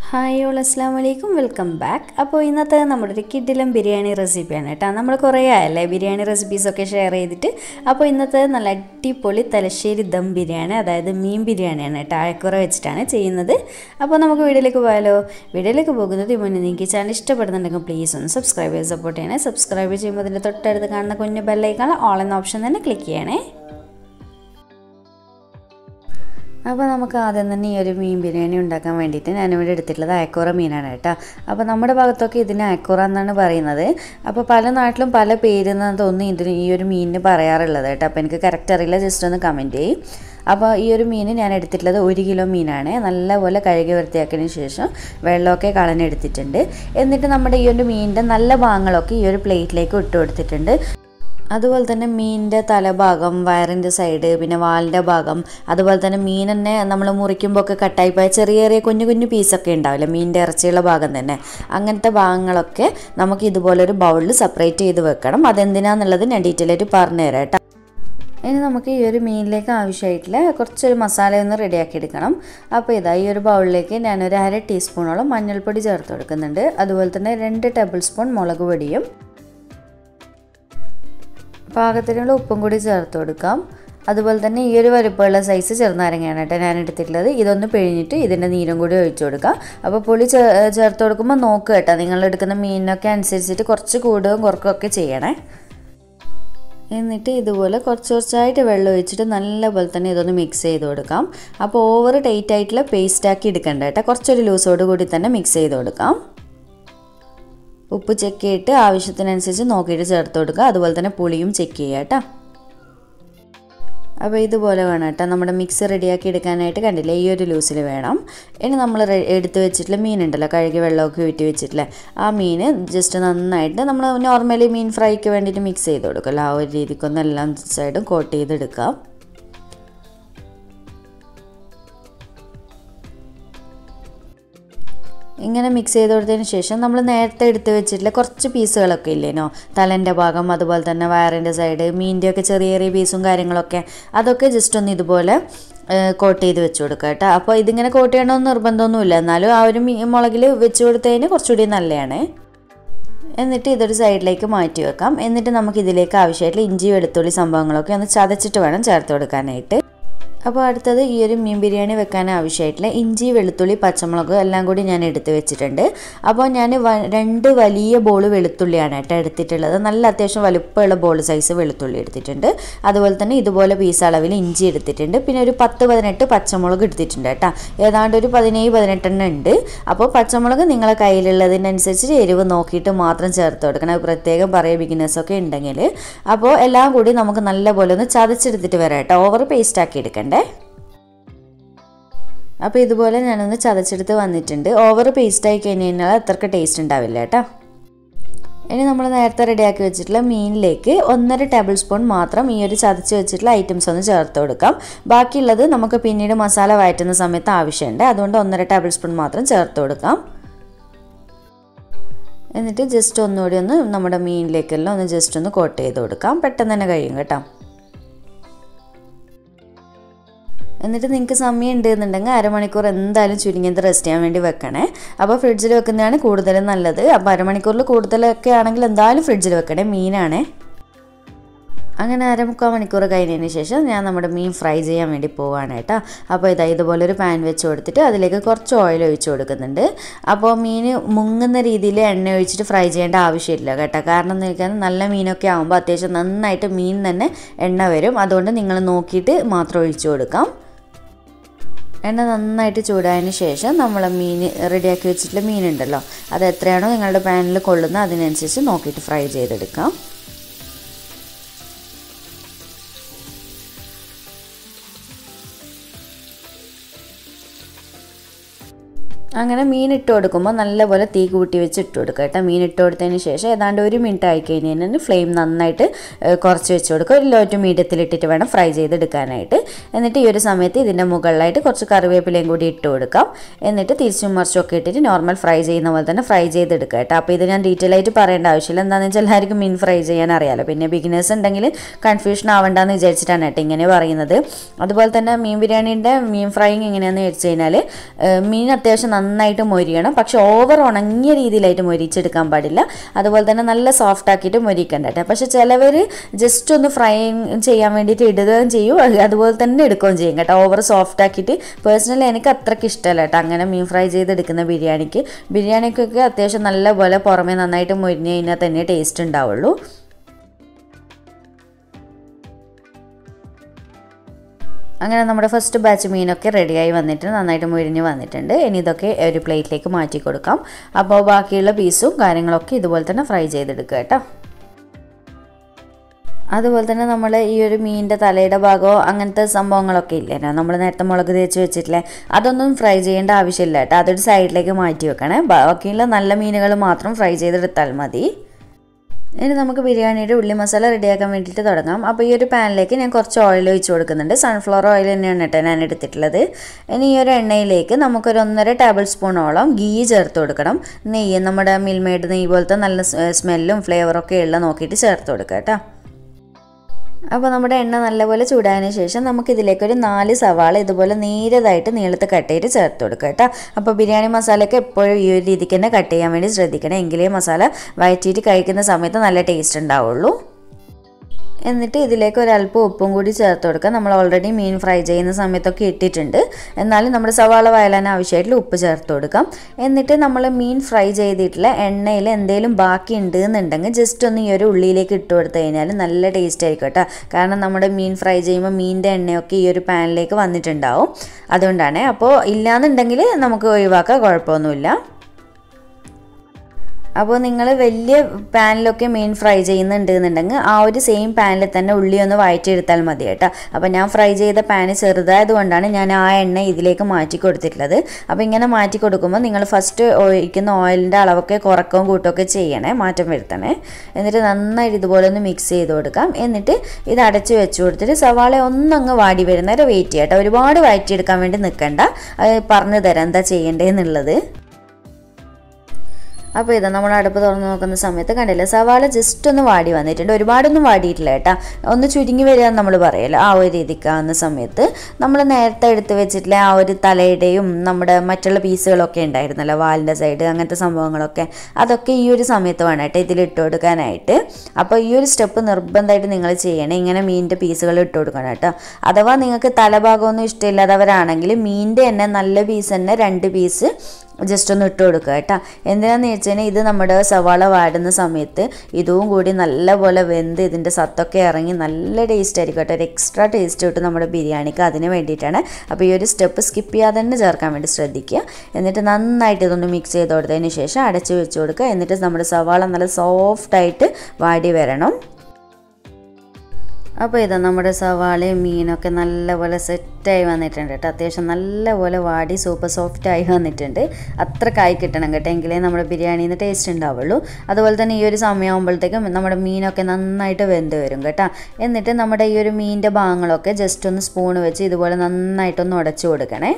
hi all അസ്സാം വലൈക്കും welcome back അപ്പോൾ ഇന്നത്തെ നമ്മുടെ ഒരു കിഡിലം ബിരിയാണി റെസിപ്പിയാണ് കേട്ടോ നമ്മൾ കുറേ ആയല്ലേ ബിരിയാണി റെസിപ്പീസൊക്കെ ഷെയർ ചെയ്തിട്ട് അപ്പോൾ ഇന്നത്തെ നല്ല അടിപൊളി തലശ്ശേരി ദം ബിരിയാണി അതായത് മീൻ ബിരിയാണിയാണ് കേട്ടോ അയക്കുറ വെച്ചിട്ടാണ് ചെയ്യുന്നത് അപ്പോൾ നമുക്ക് വീഡിയോയിലേക്ക് പോയാലോ വീഡിയോയിലേക്ക് പോകുന്നത് മുന്നേ നിങ്ങൾക്ക് ചാനൽ ഇഷ്ടപ്പെടുന്നുണ്ടെങ്കിൽ പ്ലീസ് ഒന്ന് സബ്സ്ക്രൈബ് ചെയ്ത് സപ്പോർട്ട് ചെയ്യണേ സബ്സ്ക്രൈബ് ചെയ്യുമ്പോൾ അതിൻ്റെ തൊട്ടടുത്ത് കാണുന്ന കുഞ്ഞു ബെല്ലൈക്കാണ് ഓൾ എന്ന ഓപ്ഷൻ തന്നെ ക്ലിക്ക് ചെയ്യണേ അപ്പോൾ നമുക്ക് ആദ്യം തന്നെ ഈ ഒരു മീൻ ബിരിയാണി ഉണ്ടാക്കാൻ വേണ്ടിയിട്ട് ഞാനിവിടെ എടുത്തിട്ടുള്ളത് അയക്കോറ മീനാണ് കേട്ടോ അപ്പോൾ നമ്മുടെ ഭാഗത്തൊക്കെ ഇതിന് അയക്കോറ എന്നാണ് പറയുന്നത് അപ്പോൾ പല നാട്ടിലും പല പേരെന്നാണ് തോന്നുന്നു ഇതിന് ഈ ഒരു മീനിന് പറയാറുള്ളത് കേട്ടോ അപ്പോൾ എനിക്ക് കറക്റ്റ് അറിയില്ല ജസ്റ്റ് ഒന്ന് കമൻറ്റ് ചെയ്യും അപ്പോൾ ഈ ഒരു മീൻ ഞാൻ എടുത്തിട്ടുള്ളത് ഒരു കിലോ മീനാണ് നല്ലപോലെ കഴുകി വൃത്തിയാക്കിയതിന് ശേഷം വെള്ളമൊക്കെ കളഞ്ഞെടുത്തിട്ടുണ്ട് എന്നിട്ട് നമ്മുടെ ഈ ഒരു മീനിൻ്റെ നല്ല ഭാഗങ്ങളൊക്കെ ഈ ഒരു പ്ലേറ്റിലേക്ക് ഇട്ട് കൊടുത്തിട്ടുണ്ട് അതുപോലെ തന്നെ മീനിൻ്റെ തലഭാഗം വയറിൻ്റെ സൈഡ് പിന്നെ വാലിൻ്റെ ഭാഗം അതുപോലെ തന്നെ മീൻ തന്നെ നമ്മൾ മുറിക്കുമ്പോൾ ഒക്കെ കട്ടായി പോയ ചെറിയ ചെറിയ കുഞ്ഞു കുഞ്ഞു പീസൊക്കെ ഉണ്ടാവില്ല മീനിൻ്റെ ഇറച്ചിയുള്ള ഭാഗം തന്നെ അങ്ങനത്തെ ഭാഗങ്ങളൊക്കെ നമുക്ക് ഇതുപോലൊരു ബൗളിൽ സെപ്പറേറ്റ് ചെയ്ത് വെക്കണം അതെന്തിനാന്നുള്ളത് ഞാൻ ഡീറ്റെയിൽ ആയിട്ട് പറഞ്ഞു തരാം കേട്ടോ ഇനി നമുക്ക് ഈ ഒരു മീനിലേക്ക് ആവശ്യമായിട്ടുള്ള കുറച്ചൊരു മസാല ഒന്ന് റെഡിയാക്കി എടുക്കണം അപ്പോൾ ഇതാ ഈ ഒരു ബൗളിലേക്ക് ഞാനൊരു അര ടീസ്പൂണോളം മഞ്ഞൾപ്പൊടി ചേർത്ത് കൊടുക്കുന്നുണ്ട് അതുപോലെ തന്നെ രണ്ട് ടേബിൾ സ്പൂൺ മുളക് പൊടിയും പാകത്തിനുള്ള ഉപ്പും കൂടി ചേർത്ത് കൊടുക്കാം അതുപോലെ തന്നെ ഈ ഒരു വലുപ്പമുള്ള സൈസ് ചെറുനാരങ്ങയാണ് കേട്ടോ ഞാൻ എടുത്തിട്ടുള്ളത് ഇതൊന്ന് പിഴിഞ്ഞിട്ട് ഇതിൻ്റെ നീരും കൂടി ഒഴിച്ചു കൊടുക്കുക അപ്പോൾ പുളി ചേർത്ത് കൊടുക്കുമ്പോൾ നോക്കുക കേട്ടോ നിങ്ങൾ എടുക്കുന്ന മീനിനൊക്കെ അനുസരിച്ചിട്ട് കുറച്ച് കൂടുകയും കുറക്കുകയൊക്കെ ചെയ്യണേ എന്നിട്ട് ഇതുപോലെ കുറച്ച് കുറച്ചായിട്ട് വെള്ളം ഒഴിച്ചിട്ട് നല്ലപോലെ തന്നെ ഇതൊന്ന് മിക്സ് ചെയ്ത് കൊടുക്കാം അപ്പോൾ ഓവർ ടൈറ്റ് ആയിട്ടുള്ള പേസ്റ്റ് ആക്കി എടുക്കണ്ട കേട്ടോ കുറച്ചൊരു ലൂസോട് കൂടി തന്നെ മിക്സ് ചെയ്ത് കൊടുക്കാം ഉപ്പ് ചെക്ക് ചെയ്തിട്ട് ആവശ്യത്തിനനുസരിച്ച് നോക്കിയിട്ട് ചേർത്ത് കൊടുക്കുക അതുപോലെ തന്നെ പുളിയും ചെക്ക് ചെയ്യുക കേട്ടോ അപ്പോൾ ഇതുപോലെ വേണം കേട്ടോ നമ്മുടെ മിക്സ് റെഡിയാക്കി എടുക്കാനായിട്ട് കണ്ടില്ലേ ഈ ഒരു ലൂസിൽ വേണം ഇനി നമ്മൾ എടുത്ത് വെച്ചിട്ടുള്ള മീനുണ്ടല്ലോ കഴുകി വെള്ളമൊക്കെ ഊറ്റി വെച്ചിട്ടില്ലേ ആ മീൻ ജസ്റ്റ് നന്നായിട്ട് നമ്മൾ നോർമലി മീൻ ഫ്രൈക്ക് വേണ്ടിയിട്ട് മിക്സ് ചെയ്ത് കൊടുക്കുമല്ലോ ആ ഒരു രീതിക്കൊന്ന് എല്ലാം സൈഡും കോട്ട് ചെയ്തെടുക്കാം ഇങ്ങനെ മിക്സ് ചെയ്ത് കൊടുത്തതിന് ശേഷം നമ്മൾ നേരത്തെ എടുത്ത് വെച്ചിട്ടുള്ള കുറച്ച് പീസുകളൊക്കെ ഇല്ലേനോ തലൻ്റെ ഭാഗം അതുപോലെ തന്നെ വയറിൻ്റെ സൈഡ് മീൻ്റെ ഒക്കെ ചെറിയ ചെറിയ പീസും കാര്യങ്ങളൊക്കെ അതൊക്കെ ജസ്റ്റ് ഒന്ന് ഇതുപോലെ കോട്ട് ചെയ്ത് വെച്ച് കൊടുക്കുക കേട്ടോ അപ്പോൾ ഇതിങ്ങനെ കോട്ട് ചെയ്യണമെന്ന് നിർബന്ധമൊന്നുമില്ല എന്നാലും ആ ഒരു മുളകിൽ വെച്ച് കൊടുത്തതിന് കുറച്ചുകൂടി നല്ലതാണ് എന്നിട്ട് ഇതൊരു സൈഡിലേക്ക് മാറ്റി വെക്കാം എന്നിട്ട് നമുക്ക് ഇതിലേക്ക് ആവശ്യമായിട്ടുള്ള ഇഞ്ചി വെളുത്തുള്ളി സംഭവങ്ങളൊക്കെ ഒന്ന് ചതച്ചിട്ട് വേണം ചേർത്ത് കൊടുക്കാനായിട്ട് അപ്പോൾ അടുത്തത് ഈ ഒരു മീൻ ബിരിയാണി വെക്കാൻ ആവശ്യമായിട്ടുള്ള ഇഞ്ചി വെളുത്തുള്ളി പച്ചമുളക് എല്ലാം കൂടി ഞാൻ എടുത്ത് വെച്ചിട്ടുണ്ട് അപ്പോൾ ഞാൻ രണ്ട് വലിയ ബോൾ വെളുത്തുള്ളിയാണ് കേട്ടോ എടുത്തിട്ടുള്ളത് നല്ല അത്യാവശ്യം വലുപ്പമുള്ള ബോൾ സൈസ് വെളുത്തുള്ളി എടുത്തിട്ടുണ്ട് അതുപോലെ തന്നെ ഇതുപോലെ പീസ് അളവിൽ ഇഞ്ചി എടുത്തിട്ടുണ്ട് പിന്നെ ഒരു പത്ത് പതിനെട്ട് പച്ചമുളക് എടുത്തിട്ടുണ്ട് കേട്ടോ ഏതാണ്ട് ഒരു പതിനേഴ് പതിനെട്ടെണ്ണം ഉണ്ട് അപ്പോൾ പച്ചമുളക് നിങ്ങളെ കയ്യിലുള്ളതിനനുസരിച്ച് എരിവ് നോക്കിയിട്ട് മാത്രം ചേർത്ത് കൊടുക്കണം പ്രത്യേകം പറയുക ബിഗിനേഴ്സൊക്കെ ഉണ്ടെങ്കിൽ അപ്പോൾ എല്ലാം കൂടി നമുക്ക് നല്ലപോലെ ഒന്ന് ചതച്ചെടുത്തിട്ട് വരാം കേട്ടോ ഓവർ പേസ്റ്റ് ആക്കി എടുക്കണ്ടേ അപ്പോൾ ഇതുപോലെ ഞാനൊന്ന് ചതച്ചെടുത്ത് വന്നിട്ടുണ്ട് ഓവർ പേസ്റ്റ് ആയി കഴിഞ്ഞ് കഴിഞ്ഞാൽ അത്രക്ക് ടേസ്റ്റ് ഉണ്ടാവില്ല കേട്ടോ ഇനി നമ്മൾ നേരത്തെ റെഡിയാക്കി വെച്ചിട്ടുള്ള മീനിലേക്ക് ഒന്നര ടേബിൾ സ്പൂൺ മാത്രം ഈ ഒരു ചതച്ച് വെച്ചിട്ടുള്ള ഐറ്റംസ് ഒന്ന് ചേർത്ത് കൊടുക്കാം ബാക്കിയുള്ളത് നമുക്ക് പിന്നീട് മസാല വഴറ്റുന്ന സമയത്ത് ആവശ്യമുണ്ട് അതുകൊണ്ട് ഒന്നര ടേബിൾ സ്പൂൺ മാത്രം ചേർത്ത് കൊടുക്കാം എന്നിട്ട് ജസ്റ്റ് ഒന്നുകൂടി ഒന്ന് നമ്മുടെ മീനിലേക്കെല്ലാം ഒന്ന് ജസ്റ്റ് ഒന്ന് കോട്ട് ചെയ്ത് കൊടുക്കാം പെട്ടെന്ന് തന്നെ കഴിയും കേട്ടോ എന്നിട്ട് നിങ്ങൾക്ക് സമയം ഉണ്ട് എന്നുണ്ടെങ്കിൽ അരമണിക്കൂർ എന്തായാലും ചുരുങ്ങിയത് റെസ്റ്റ് ചെയ്യാൻ വേണ്ടി വെക്കണേ അപ്പോൾ ഫ്രിഡ്ജിൽ വെക്കുന്നതാണ് കൂടുതലും നല്ലത് അപ്പോൾ അരമണിക്കൂറിൽ കൂടുതലൊക്കെ ആണെങ്കിൽ എന്തായാലും ഫ്രിഡ്ജിൽ വെക്കണേ മീനാണേ അങ്ങനെ അരമുക്കാൽ മണിക്കൂർ കഴിഞ്ഞതിന് ശേഷം ഞാൻ നമ്മുടെ മീൻ ഫ്രൈ ചെയ്യാൻ വേണ്ടി പോവാണ് കേട്ടോ അപ്പോൾ ഇതാ ഇതുപോലെ ഒരു പാൻ വെച്ച് കൊടുത്തിട്ട് അതിലേക്ക് കുറച്ച് ഓയിൽ ഒഴിച്ച് കൊടുക്കുന്നുണ്ട് അപ്പോൾ മീൻ മുങ്ങുന്ന രീതിയിൽ എണ്ണ ഒഴിച്ചിട്ട് ഫ്രൈ ചെയ്യേണ്ട ആവശ്യമില്ല കേട്ടോ കാരണം എന്ന് വെച്ചാൽ നല്ല മീനൊക്കെ ആകുമ്പോൾ അത്യാവശ്യം നന്നായിട്ട് മീൻ തന്നെ എണ്ണ വരും അതുകൊണ്ട് നിങ്ങൾ നോക്കിയിട്ട് മാത്രം ഒഴിച്ചു കൊടുക്കാം എണ്ണ നന്നായിട്ട് ചൂടായതിന് ശേഷം നമ്മൾ മീൻ റെഡിയാക്കി വെച്ചിട്ടുള്ള മീനുണ്ടല്ലോ അത് എത്രയാണോ നിങ്ങളുടെ പാനിൽ കൊള്ളുന്നത് അതിനനുസരിച്ച് നോക്കിയിട്ട് ഫ്രൈ ചെയ്തെടുക്കാം അങ്ങനെ മീൻ ഇട്ട് കൊടുക്കുമ്പോൾ നല്ലപോലെ തീ കൂട്ടി വെച്ച് ഇട്ട് കൊടുക്കുക കേട്ടോ മീൻ ഇട്ട് കൊടുത്തതിന് ശേഷം ഏതാണ്ട് ഒരു മിനിറ്റ് ആയി കഴിഞ്ഞാൽ ഫ്ലെയിം നന്നായിട്ട് കുറച്ച് വെച്ച് കൊടുക്കുക ഒരു ലോ ടു മീഡിയത്തിൽ ഇട്ടിട്ട് വേണം ഫ്രൈ ചെയ്തെടുക്കാനായിട്ട് എന്നിട്ട് ഈ ഒരു സമയത്ത് ഇതിൻ്റെ മുകളിലായിട്ട് കുറച്ച് കറിവേപ്പിലയും കൂടി ഇട്ട് കൊടുക്കാം എന്നിട്ട് തിരിച്ചും മറിച്ചും ഒക്കെ ഇട്ടിട്ട് നോർമൽ ഫ്രൈ ചെയ്യുന്ന പോലെ തന്നെ ഫ്രൈ ചെയ്തെടുക്കുക കേട്ടോ അപ്പോൾ ഇത് ഞാൻ ഡീറ്റെയിൽ ആയിട്ട് പറയേണ്ട ആവശ്യമില്ല എന്താണെന്ന് വെച്ചാൽ എല്ലാവർക്കും മീൻ ഫ്രൈ ചെയ്യാൻ അറിയാലോ പിന്നെ ബിഗിനേഴ്സ് ഉണ്ടെങ്കിൽ കൺഫ്യൂഷൻ ആവണ്ടെന്ന് വിചാരിച്ചിട്ടാണ് കേട്ടോ ഇങ്ങനെ പറയുന്നത് അതുപോലെ തന്നെ മീൻ ബിരിയാണീൻ്റെ മീൻ ഫ്രൈയിങ് എങ്ങനെയാണെന്ന് വെച്ച് കഴിഞ്ഞാൽ മീൻ അത്യാവശ്യം നന്നായിട്ട് മൊരിയണം പക്ഷെ ഓവർ ഉണങ്ങിയ രീതിയിലായിട്ട് മൊരിച്ചെടുക്കാൻ പാടില്ല അതുപോലെ തന്നെ നല്ല സോഫ്റ്റ് ആക്കിയിട്ട് മൊരിക്കണ്ട കേട്ടോ പക്ഷെ ചിലവർ ജസ്റ്റ് ഒന്ന് ഫ്രൈ ചെയ്യാൻ വേണ്ടിയിട്ട് ഇടുകയും ചെയ്യും അത് അതുപോലെ തന്നെ എടുക്കുകയും ചെയ്യും കേട്ടോ ഓവർ സോഫ്റ്റ് ആക്കിയിട്ട് പേഴ്സണലി എനിക്ക് അത്രയ്ക്ക് ഇഷ്ടമല്ല കേട്ടോ അങ്ങനെ മീൻ ഫ്രൈ ചെയ്തെടുക്കുന്ന ബിരിയാണിക്ക് ബിരിയാണിക്കൊക്കെ അത്യാവശ്യം നല്ലപോലെ പുറമേ നന്നായിട്ട് മൊരിഞ്ഞ് കഴിഞ്ഞാൽ തന്നെ ടേസ്റ്റ് ഉണ്ടാവുള്ളൂ അങ്ങനെ നമ്മുടെ ഫസ്റ്റ് ബാച്ച് മീനൊക്കെ റെഡിയായി വന്നിട്ട് നന്നായിട്ട് മുരിഞ്ഞ് വന്നിട്ടുണ്ട് ഇനി ഇതൊക്കെ ഒരു പ്ലേറ്റിലേക്ക് മാറ്റി കൊടുക്കാം അപ്പോൾ ബാക്കിയുള്ള പീസും കാര്യങ്ങളൊക്കെ ഇതുപോലെ തന്നെ ഫ്രൈ ചെയ്തെടുക്കുക കേട്ടോ അതുപോലെ തന്നെ നമ്മൾ ഈ ഒരു മീനിൻ്റെ തലയുടെ ഭാഗമോ അങ്ങനത്തെ സംഭവങ്ങളൊക്കെ ഇല്ലേനോ നമ്മൾ നേരത്തെ മുളക് തേച്ച് വെച്ചിട്ടില്ലേ അതൊന്നും ഫ്രൈ ചെയ്യേണ്ട ആവശ്യമില്ല കേട്ടോ അതൊരു സൈഡിലേക്ക് മാറ്റി വെക്കണേ ബാക്കിയുള്ള നല്ല മീനുകൾ മാത്രം ഫ്രൈ ചെയ്തെടുത്താൽ മതി ഇനി നമുക്ക് ബിരിയാണിയുടെ ഉള്ളി മസാല റെഡിയാക്കാൻ വേണ്ടിയിട്ട് തുടങ്ങാം അപ്പോൾ ഈ ഒരു പാനിലേക്ക് ഞാൻ കുറച്ച് ഓയിൽ ഒഴിച്ച് കൊടുക്കുന്നുണ്ട് സൺഫ്ലവർ ഓയിൽ തന്നെയാണ് കേട്ടോ ഞാൻ എടുത്തിട്ടുള്ളത് ഇനി ഈ ഒരു എണ്ണയിലേക്ക് നമുക്കൊരു ഒന്നര ടേബിൾ സ്പൂണോളം ഗീ ചേർത്ത് കൊടുക്കണം നെയ്യ് നമ്മുടെ മിൽമേഡ് നെയ്യ് പോലത്തെ നല്ല സ്മെല്ലും ഫ്ലേവറൊക്കെ ഉള്ള നോക്കിയിട്ട് ചേർത്ത് കൊടുക്കുക കേട്ടോ അപ്പോൾ നമ്മുടെ എണ്ണ നല്ലപോലെ ചൂടായതിന് ശേഷം നമുക്ക് ഇതിലേക്കൊരു നാല് സവാള ഇതുപോലെ നേരതായിട്ട് നീളത്ത് കട്ട് ചെയ്ത് ചേർത്ത് കൊടുക്കുക കേട്ടോ അപ്പോൾ ബിരിയാണി മസാലയൊക്കെ എപ്പോഴും ഈ ഒരു രീതിക്ക് തന്നെ കട്ട് ചെയ്യാൻ വേണ്ടി ശ്രദ്ധിക്കണം എങ്കിലേ മസാല വയറ്റിയിട്ട് കഴിക്കുന്ന സമയത്ത് നല്ല ടേസ്റ്റ് ഉണ്ടാവുള്ളൂ എന്നിട്ട് ഇതിലേക്ക് ഒരല്പം ഉപ്പും കൂടി ചേർത്ത് കൊടുക്കുക നമ്മൾ ഓൾറെഡി മീൻ ഫ്രൈ ചെയ്യുന്ന സമയത്തൊക്കെ ഇട്ടിട്ടുണ്ട് എന്നാലും നമ്മുടെ സവാള വയലാൻ ആവശ്യമായിട്ടുള്ള ഉപ്പ് ചേർത്ത് കൊടുക്കാം എന്നിട്ട് നമ്മൾ മീൻ ഫ്രൈ ചെയ്തിട്ടുള്ള എണ്ണയിൽ എന്തെങ്കിലും ബാക്കി ഉണ്ട് എന്നുണ്ടെങ്കിൽ ജസ്റ്റ് ഒന്ന് ഈ ഒരു ഉള്ളിയിലേക്ക് ഇട്ട് കൊടുത്തു കഴിഞ്ഞാൽ നല്ല ടേസ്റ്റ് ആയിരിക്കും കേട്ടോ കാരണം നമ്മുടെ മീൻ ഫ്രൈ ചെയ്യുമ്പോൾ മീനിൻ്റെ എണ്ണയൊക്കെ ഈ ഒരു പാനിലേക്ക് വന്നിട്ടുണ്ടാവും അതുകൊണ്ടാണ് അപ്പോൾ ഇല്ലയെന്നുണ്ടെങ്കിൽ നമുക്ക് ഒഴിവാക്കാം കുഴപ്പമൊന്നുമില്ല അപ്പോൾ നിങ്ങൾ വലിയ പാനിലൊക്കെ മീൻ ഫ്രൈ ചെയ്യുന്നുണ്ട് എന്നുണ്ടെങ്കിൽ ആ ഒരു സെയിം പാനിൽ തന്നെ ഉള്ളി ഒന്ന് വഴറ്റിയെടുത്താൽ മതി കേട്ടോ അപ്പോൾ ഞാൻ ഫ്രൈ ചെയ്ത പാന് ചെറുതായത് കൊണ്ടാണ് ഞാൻ ആ എണ്ണ ഇതിലേക്ക് മാറ്റി കൊടുത്തിട്ടുള്ളത് അപ്പോൾ ഇങ്ങനെ മാറ്റി കൊടുക്കുമ്പോൾ നിങ്ങൾ ഫസ്റ്റ് ഒഴിക്കുന്ന ഓയിലിൻ്റെ അളവൊക്കെ കുറക്കവും കൂട്ടുമൊക്കെ ചെയ്യണേ മാറ്റം വരുത്തണേ എന്നിട്ട് നന്നായിട്ട് ഇതുപോലെ ഒന്ന് മിക്സ് ചെയ്ത് കൊടുക്കാം എന്നിട്ട് ഇത് അടച്ച് വെച്ച് കൊടുത്തിട്ട് സവാള ഒന്നങ്ങ് വാടി വരുന്നവരെ വെയിറ്റ് ചെയ്യാം കേട്ടോ ഒരുപാട് വഴറ്റിയെടുക്കാൻ വേണ്ടി നിൽക്കണ്ട അത് പറഞ്ഞു തരാം എന്താ ചെയ്യേണ്ടതെന്നുള്ളത് അപ്പോൾ ഇതാ നമ്മൾ അടുപ്പ് തുറന്ന് നോക്കുന്ന സമയത്ത് കണ്ടില്ല സവാള ജസ്റ്റ് ഒന്ന് വാടി വന്നിട്ടുണ്ട് ഒരുപാടൊന്നും വാടിയിട്ടില്ല കേട്ടാ ഒന്ന് ചുരുങ്ങി വരിക എന്ന് നമ്മൾ പറയല്ലോ ആ ഒരു രീതിക്കാവുന്ന സമയത്ത് നമ്മൾ നേരത്തെ എടുത്ത് വെച്ചിട്ടുള്ള ആ ഒരു തലയുടെയും നമ്മുടെ മറ്റുള്ള പീസുകളൊക്കെ ഉണ്ടായിരുന്നല്ലോ വാലിൻ്റെ സൈഡ് അങ്ങനത്തെ സംഭവങ്ങളൊക്കെ അതൊക്കെ ഈ ഒരു സമയത്ത് വേണം കേട്ടോ ഇതിൽ ഇട്ട് കൊടുക്കാനായിട്ട് അപ്പോൾ ഈ ഒരു സ്റ്റെപ്പ് നിർബന്ധമായിട്ട് നിങ്ങൾ ചെയ്യണം ഇങ്ങനെ മീനിൻ്റെ പീസുകൾ ഇട്ട് കൊടുക്കണം കേട്ടോ അഥവാ നിങ്ങൾക്ക് തലഭാഗമൊന്നും ഇഷ്ടമില്ലാത്തവരാണെങ്കിൽ മീനിൻ്റെ തന്നെ നല്ല പീസ് തന്നെ രണ്ട് പീസ് ജസ്റ്റ് ഒന്ന് ഇട്ട് കൊടുക്കുക കേട്ടോ എന്തിനാന്ന് വെച്ചാൽ ഇത് നമ്മുടെ സവാള വാടുന്ന സമയത്ത് ഇതും കൂടി നല്ലപോലെ വെന്ത് ഇതിൻ്റെ സത്തൊക്കെ ഇറങ്ങി നല്ല ടേസ്റ്റ് ആയിരിക്കും കേട്ടോ ഒരു എക്സ്ട്രാ ടേസ്റ്റ് കിട്ടും നമ്മുടെ ബിരിയാണിക്ക് അതിന് വേണ്ടിയിട്ടാണ് അപ്പോൾ ഈ ഒരു സ്റ്റെപ്പ് സ്കിപ്പ് ചെയ്യാതെ തന്നെ ചേർക്കാൻ വേണ്ടി ശ്രദ്ധിക്കുക എന്നിട്ട് നന്നായിട്ട് ഇതൊന്ന് മിക്സ് ചെയ്ത് കൊടുത്തതിന് ശേഷം അടച്ച് വെച്ച് കൊടുക്കുക എന്നിട്ട് നമ്മുടെ സവാള നല്ല സോഫ്റ്റായിട്ട് വാടി വരണം അപ്പോൾ ഇതാ നമ്മുടെ സവാളയും മീനൊക്കെ നല്ലപോലെ സെറ്റായി വന്നിട്ടുണ്ട് കേട്ടോ അത്യാവശ്യം നല്ലപോലെ വാടി സൂപ്പർ സോഫ്റ്റായി വന്നിട്ടുണ്ട് അത്ര കായ് കിട്ടണം കേട്ടോ എങ്കിലേ നമ്മുടെ ബിരിയാണിയിൽ നിന്ന് ടേസ്റ്റ് ഉണ്ടാവുള്ളൂ അതുപോലെ തന്നെ ഈ ഒരു സമയമാകുമ്പോഴത്തേക്കും നമ്മുടെ മീനൊക്കെ നന്നായിട്ട് വെന്ത് വരും കേട്ടോ എന്നിട്ട് നമ്മുടെ ഈ ഒരു മീനിൻ്റെ ഭാഗങ്ങളൊക്കെ ജസ്റ്റ് ഒന്ന് സ്പൂൺ വെച്ച് ഇതുപോലെ നന്നായിട്ടൊന്ന് ഉടച്ചു കൊടുക്കണേ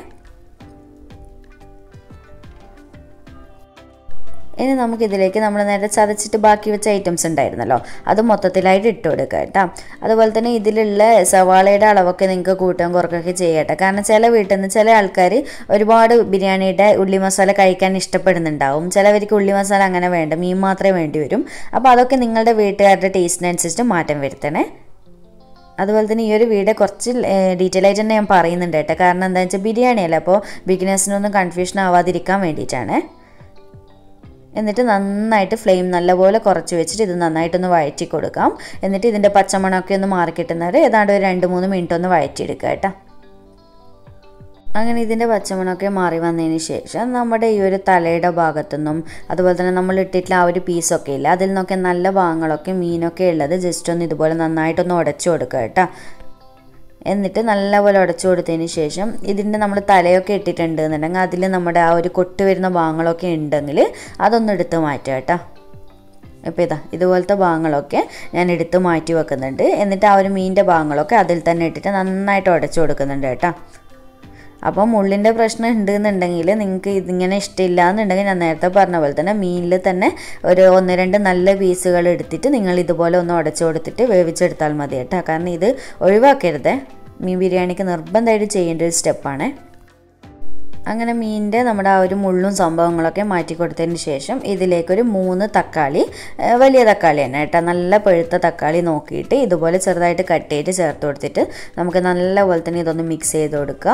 ഇനി നമുക്കിതിലേക്ക് നമ്മൾ നേരെ ചതച്ചിട്ട് ബാക്കി വെച്ച ഐറ്റംസ് ഉണ്ടായിരുന്നല്ലോ അത് മൊത്തത്തിലായിട്ട് ഇട്ട് കൊടുക്കുക കേട്ടോ അതുപോലെ തന്നെ ഇതിലുള്ള സവാളയുടെ അളവൊക്കെ നിങ്ങൾക്ക് കൂട്ടാൻ കുറക്കൊക്കെ ചെയ്യട്ടെ കാരണം ചില വീട്ടിൽ നിന്ന് ചില ആൾക്കാർ ഒരുപാട് ബിരിയാണിയുടെ ഉള്ളി മസാല കഴിക്കാൻ ഇഷ്ടപ്പെടുന്നുണ്ടാവും ചിലവർക്ക് ഉള്ളി മസാല അങ്ങനെ വേണ്ട മീൻ മാത്രമേ വേണ്ടി വരും അപ്പോൾ അതൊക്കെ നിങ്ങളുടെ വീട്ടുകാരുടെ ടേസ്റ്റിനനുസരിച്ച് മാറ്റം വരുത്തണേ അതുപോലെ തന്നെ ഈ ഒരു വീഡിയോ കുറച്ച് ഡീറ്റെയിൽ ആയിട്ട് തന്നെ ഞാൻ പറയുന്നുണ്ട് കേട്ടോ കാരണം എന്താണെന്ന് വെച്ചാൽ ബിരിയാണി അല്ല അപ്പോൾ ബിഗിനേഴ്സിനൊന്നും കൺഫ്യൂഷൻ ആവാതിരിക്കാൻ വേണ്ടിയിട്ടാണ് എന്നിട്ട് നന്നായിട്ട് ഫ്ലെയിം നല്ലപോലെ കുറച്ച് വെച്ചിട്ട് ഇത് നന്നായിട്ടൊന്ന് വഴറ്റി കൊടുക്കാം എന്നിട്ട് ഇതിൻ്റെ പച്ചമണമൊക്കെ ഒന്ന് മാറിക്കിട്ടുന്നവരെ ഏതാണ്ട് ഒരു രണ്ട് മൂന്ന് മിനിറ്റ് ഒന്ന് വഴറ്റിയെടുക്കുക കേട്ടോ അങ്ങനെ ഇതിൻ്റെ പച്ചമണമൊക്കെ മാറി വന്നതിന് ശേഷം നമ്മുടെ ഈ ഒരു തലയുടെ ഭാഗത്തുനിന്നും അതുപോലെ തന്നെ നമ്മൾ ഇട്ടിട്ടുള്ള ആ ഒരു പീസൊക്കെ ഇല്ല അതിൽ നിന്നൊക്കെ നല്ല ഭാഗങ്ങളൊക്കെ മീനൊക്കെ ഉള്ളത് ജസ്റ്റ് ഒന്ന് ഇതുപോലെ നന്നായിട്ടൊന്ന് ഉടച്ചു കൊടുക്കുക കേട്ടോ എന്നിട്ട് നല്ലപോലെ ഉടച്ചു കൊടുത്തതിന് ശേഷം ഇതിൻ്റെ നമ്മൾ തലയൊക്കെ ഇട്ടിട്ടുണ്ട് എന്നുണ്ടെങ്കിൽ അതിൽ നമ്മുടെ ആ ഒരു കൊട്ട് വരുന്ന ഭാഗങ്ങളൊക്കെ ഉണ്ടെങ്കിൽ അതൊന്ന് എടുത്ത് മാറ്റുക കേട്ടോ ഇപ്പോൾ ഇതാ ഇതുപോലത്തെ ഭാഗങ്ങളൊക്കെ ഞാൻ എടുത്ത് മാറ്റി വെക്കുന്നുണ്ട് എന്നിട്ട് ആ ഒരു മീനിൻ്റെ ഭാഗങ്ങളൊക്കെ അതിൽ തന്നെ ഇട്ടിട്ട് നന്നായിട്ട് ഉടച്ചു കൊടുക്കുന്നുണ്ട് കേട്ടോ അപ്പം മുള്ളിൻ്റെ പ്രശ്നം ഉണ്ടെന്നുണ്ടെങ്കിൽ നിങ്ങൾക്ക് ഇതിങ്ങനെ ഇഷ്ടമില്ല എന്നുണ്ടെങ്കിൽ ഞാൻ നേരത്തെ പറഞ്ഞ പോലെ തന്നെ മീനിൽ തന്നെ ഒരു ഒന്ന് രണ്ട് നല്ല പീസുകൾ എടുത്തിട്ട് നിങ്ങൾ ഇതുപോലെ ഒന്ന് ഉടച്ചു കൊടുത്തിട്ട് വേവിച്ചെടുത്താൽ മതി കേട്ടോ കാരണം ഇത് ഒഴിവാക്കരുത് മീൻ ബിരിയാണിക്ക് നിർബന്ധമായിട്ട് ചെയ്യേണ്ട ഒരു സ്റ്റെപ്പാണ് അങ്ങനെ മീനിൻ്റെ നമ്മുടെ ആ ഒരു മുള്ളും സംഭവങ്ങളൊക്കെ മാറ്റി കൊടുത്തതിന് ശേഷം ഇതിലേക്കൊരു മൂന്ന് തക്കാളി ഏഹ് വലിയ തക്കാളി തന്നെ കേട്ടോ നല്ല പഴുത്ത തക്കാളി നോക്കിയിട്ട് ഇതുപോലെ ചെറുതായിട്ട് കട്ട് ചെയ്ത് ചേർത്ത് കൊടുത്തിട്ട് നമുക്ക് നല്ലപോലെ തന്നെ ഇതൊന്ന് മിക്സ് ചെയ്ത് കൊടുക്കാം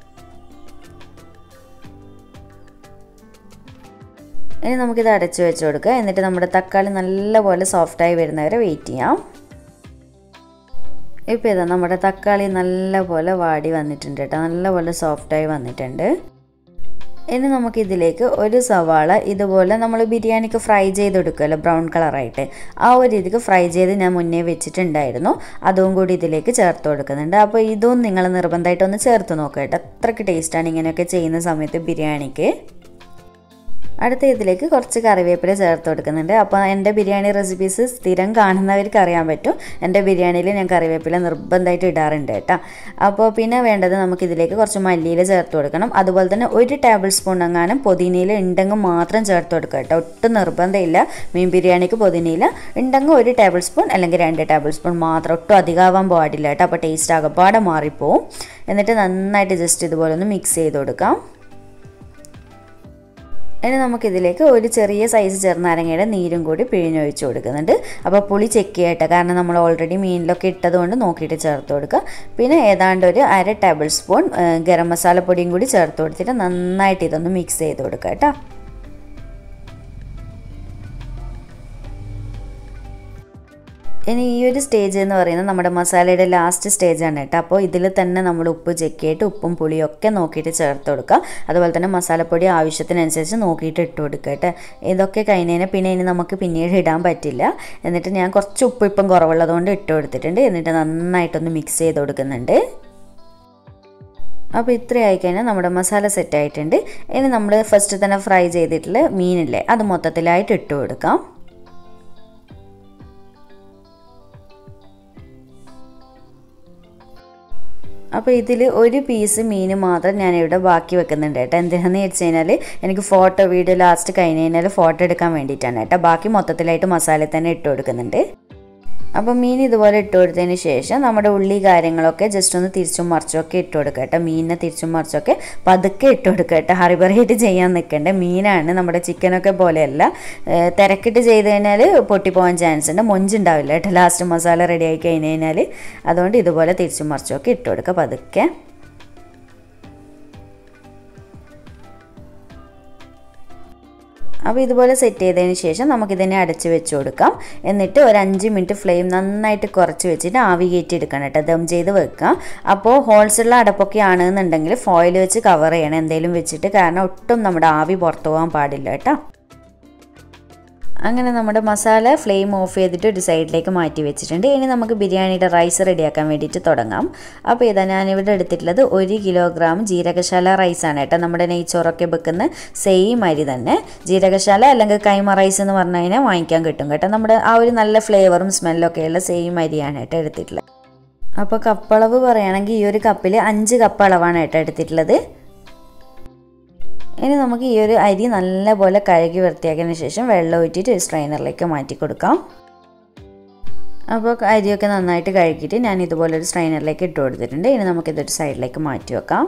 ഇനി നമുക്കിത് അടച്ച് വെച്ച് കൊടുക്കുക എന്നിട്ട് നമ്മുടെ തക്കാളി നല്ലപോലെ സോഫ്റ്റായി വരുന്നവരെ വെയിറ്റ് ചെയ്യാം ഇപ്പോൾ ഇതാ നമ്മുടെ തക്കാളി നല്ലപോലെ വാടി വന്നിട്ടുണ്ട് കേട്ടോ നല്ലപോലെ സോഫ്റ്റായി വന്നിട്ടുണ്ട് ഇനി നമുക്കിതിലേക്ക് ഒരു സവാള ഇതുപോലെ നമ്മൾ ബിരിയാണിക്ക് ഫ്രൈ ചെയ്തെടുക്കുമല്ലോ ബ്രൗൺ കളറായിട്ട് ആ ഒരു രീതിക്ക് ഫ്രൈ ചെയ്ത് ഞാൻ മുന്നേ വെച്ചിട്ടുണ്ടായിരുന്നു അതും കൂടി ഇതിലേക്ക് ചേർത്ത് കൊടുക്കുന്നുണ്ട് അപ്പോൾ ഇതും നിങ്ങൾ നിർബന്ധമായിട്ടൊന്ന് ചേർത്ത് നോക്കുക കേട്ടോ അത്രയ്ക്ക് ടേസ്റ്റാണ് ഇങ്ങനെയൊക്കെ ചെയ്യുന്ന സമയത്ത് ബിരിയാണിക്ക് അടുത്ത ഇതിലേക്ക് കുറച്ച് കറിവേപ്പില ചേർത്ത് കൊടുക്കുന്നുണ്ട് അപ്പോൾ എൻ്റെ ബിരിയാണി റെസിപ്പീസ് സ്ഥിരം കാണുന്നവർക്ക് അറിയാൻ പറ്റും എൻ്റെ ബിരിയാണിയിൽ ഞാൻ കറിവേപ്പില നിർബന്ധമായിട്ട് ഇടാറുണ്ട് കേട്ടോ അപ്പോൾ പിന്നെ വേണ്ടത് നമുക്ക് ഇതിലേക്ക് കുറച്ച് മല്ലിയില ചേർത്ത് കൊടുക്കണം അതുപോലെ തന്നെ ഒരു ടേബിൾ സ്പൂൺ എങ്ങാനും പുതിനയില ഉണ്ടെങ്കിൽ മാത്രം ചേർത്ത് കൊടുക്കുക കേട്ടോ ഒട്ടും നിർബന്ധമില്ല മീൻ ബിരിയാണിക്ക് പുതിനയില ഉണ്ടെങ്കിൽ ഒരു ടേബിൾ സ്പൂൺ അല്ലെങ്കിൽ രണ്ട് ടേബിൾ സ്പൂൺ മാത്രം ഒട്ടും അധികമാവാൻ പാടില്ല കേട്ടോ അപ്പോൾ ടേസ്റ്റ് ആകപ്പാടെ മാറിപ്പോവും എന്നിട്ട് നന്നായിട്ട് ജസ്റ്റ് ഇതുപോലെ ഒന്ന് മിക്സ് ചെയ്ത് കൊടുക്കാം ഇനി നമുക്കിതിലേക്ക് ഒരു ചെറിയ സൈസ് ചെറുനാരങ്ങയുടെ നീരും കൂടി പിഴിഞ്ഞൊഴിച്ച് കൊടുക്കുന്നുണ്ട് അപ്പോൾ പുളി ചെക്ക് ചെയ്യട്ടെ കാരണം നമ്മൾ ഓൾറെഡി മീനിലൊക്കെ ഇട്ടതുകൊണ്ട് നോക്കിയിട്ട് ചേർത്ത് കൊടുക്കുക പിന്നെ ഏതാണ്ട് ഒരു അര ടേബിൾ സ്പൂൺ ഗരം മസാലപ്പൊടിയും കൂടി ചേർത്ത് കൊടുത്തിട്ട് നന്നായിട്ട് ഇതൊന്ന് മിക്സ് ചെയ്ത് കൊടുക്കുക കേട്ടോ ഇനി ഈ ഒരു സ്റ്റേജ് എന്ന് പറയുന്നത് നമ്മുടെ മസാലയുടെ ലാസ്റ്റ് സ്റ്റേജാണ് കേട്ടോ അപ്പോൾ ഇതിൽ തന്നെ നമ്മൾ ഉപ്പ് ചെക്ക് ചെയ്തിട്ട് ഉപ്പും പുളിയും ഒക്കെ നോക്കിയിട്ട് ചേർത്ത് കൊടുക്കുക അതുപോലെ തന്നെ മസാലപ്പൊടി ആവശ്യത്തിനനുസരിച്ച് നോക്കിയിട്ട് ഇട്ട് കൊടുക്കുക കേട്ടോ ഇതൊക്കെ കഴിഞ്ഞതിന് പിന്നെ ഇനി നമുക്ക് പിന്നീട് ഇടാൻ പറ്റില്ല എന്നിട്ട് ഞാൻ കുറച്ച് ഉപ്പ് ഇപ്പം കുറവുള്ളതുകൊണ്ട് ഇട്ട് കൊടുത്തിട്ടുണ്ട് എന്നിട്ട് നന്നായിട്ടൊന്ന് മിക്സ് ചെയ്ത് കൊടുക്കുന്നുണ്ട് അപ്പോൾ ഇത്രയായി കഴിഞ്ഞാൽ നമ്മുടെ മസാല സെറ്റ് ആയിട്ടുണ്ട് ഇനി നമ്മൾ ഫസ്റ്റ് തന്നെ ഫ്രൈ ചെയ്തിട്ടുള്ള മീനില്ലേ അത് മൊത്തത്തിലായിട്ട് ഇട്ട് കൊടുക്കാം അപ്പോൾ ഇതിൽ ഒരു പീസ് മീൻ മാത്രം ഞാനിവിടെ ബാക്കി വെക്കുന്നുണ്ട് കേട്ടോ എന്തിനാന്ന് വെച്ച് കഴിഞ്ഞാൽ എനിക്ക് ഫോട്ടോ വീഡിയോ ലാസ്റ്റ് കഴിഞ്ഞ് കഴിഞ്ഞാൽ ഫോട്ടോ എടുക്കാൻ വേണ്ടിയിട്ടാണ് കേട്ടോ ബാക്കി മൊത്തത്തിലായിട്ട് മസാല തന്നെ ഇട്ട് കൊടുക്കുന്നുണ്ട് അപ്പോൾ മീൻ ഇതുപോലെ ഇട്ട് കൊടുത്തതിന് ശേഷം നമ്മുടെ ഉള്ളി കാര്യങ്ങളൊക്കെ ജസ്റ്റ് ഒന്ന് തിരിച്ചും മറിച്ചൊക്കെ ഇട്ട് കൊടുക്കുക കേട്ടോ മീനിനെ തിരിച്ചും മറിച്ചൊക്കെ പതുക്കെ ഇട്ട് കൊടുക്കുക കേട്ടോ ഹറിബറിയായിട്ട് ചെയ്യാൻ നിൽക്കേണ്ട മീനാണ് നമ്മുടെ ചിക്കനൊക്കെ പോലെയല്ല തിരക്കിട്ട് ചെയ്ത് കഴിഞ്ഞാൽ പൊട്ടിപ്പോകാൻ ചാൻസ് ഉണ്ട് മൊഞ്ചുണ്ടാവില്ല കേട്ടോ ലാസ്റ്റ് മസാല റെഡി ആയി കഴിഞ്ഞ് കഴിഞ്ഞാൽ അതുകൊണ്ട് ഇതുപോലെ തിരിച്ചും മറിച്ചൊക്കെ ഇട്ട് കൊടുക്കുക പതുക്കെ അപ്പോൾ ഇതുപോലെ സെറ്റ് ചെയ്തതിന് ശേഷം നമുക്കിതിനെ അടച്ച് വെച്ച് കൊടുക്കാം എന്നിട്ട് ഒരു അഞ്ച് മിനിറ്റ് ഫ്ലെയിം നന്നായിട്ട് കുറച്ച് വെച്ചിട്ട് ആവി കയറ്റി എടുക്കണം കേട്ടോ ദം ചെയ്ത് വെക്കാം അപ്പോൾ ഹോൾസുള്ള അടപ്പൊക്കെ ആണെന്നുണ്ടെങ്കിൽ ഫോയിൽ വെച്ച് കവർ ചെയ്യണം എന്തെങ്കിലും വെച്ചിട്ട് കാരണം ഒട്ടും നമ്മുടെ ആവി പുറത്തു പോകാൻ പാടില്ല കേട്ടോ അങ്ങനെ നമ്മുടെ മസാല ഫ്ലെയിം ഓഫ് ചെയ്തിട്ട് ഒരു സൈഡിലേക്ക് മാറ്റി വെച്ചിട്ടുണ്ട് ഇനി നമുക്ക് ബിരിയാണിയുടെ റൈസ് റെഡിയാക്കാൻ വേണ്ടിയിട്ട് തുടങ്ങാം അപ്പോൾ ഇതാ ഞാനിവിടെ എടുത്തിട്ടുള്ളത് ഒരു കിലോഗ്രാം ജീരകശാല റൈസാണ് കേട്ടോ നമ്മുടെ നെയ്ച്ചോറൊക്കെ വെക്കുന്ന സെയിം അരി തന്നെ ജീരകശാല അല്ലെങ്കിൽ കൈമ റൈസ് എന്ന് പറഞ്ഞു കഴിഞ്ഞാൽ വാങ്ങിക്കാൻ കിട്ടും കേട്ടോ നമ്മുടെ ആ ഒരു നല്ല ഫ്ലേവറും സ്മെല്ലൊക്കെ ഉള്ള സെയിം അരിയാണ് കേട്ടോ എടുത്തിട്ടുള്ളത് അപ്പോൾ കപ്പളവ് പറയുകയാണെങ്കിൽ ഈ ഒരു കപ്പിൽ അഞ്ച് കപ്പ് അളവാണ് കേട്ടോ എടുത്തിട്ടുള്ളത് ഇനി നമുക്ക് ഈ ഒരു അരി നല്ലപോലെ കഴുകി വൃത്തിയാക്കിയതിന് ശേഷം വെള്ളം ഊറ്റിയിട്ട് ഒരു സ്ട്രെയിനറിലേക്ക് മാറ്റി കൊടുക്കാം അപ്പോൾ അരിയൊക്കെ നന്നായിട്ട് കഴുകിയിട്ട് ഞാൻ ഇതുപോലെ ഒരു സ്ട്രെയിനറിലേക്ക് ഇട്ട് കൊടുത്തിട്ടുണ്ട് ഇനി നമുക്കിതൊരു സൈഡിലേക്ക് മാറ്റി വെക്കാം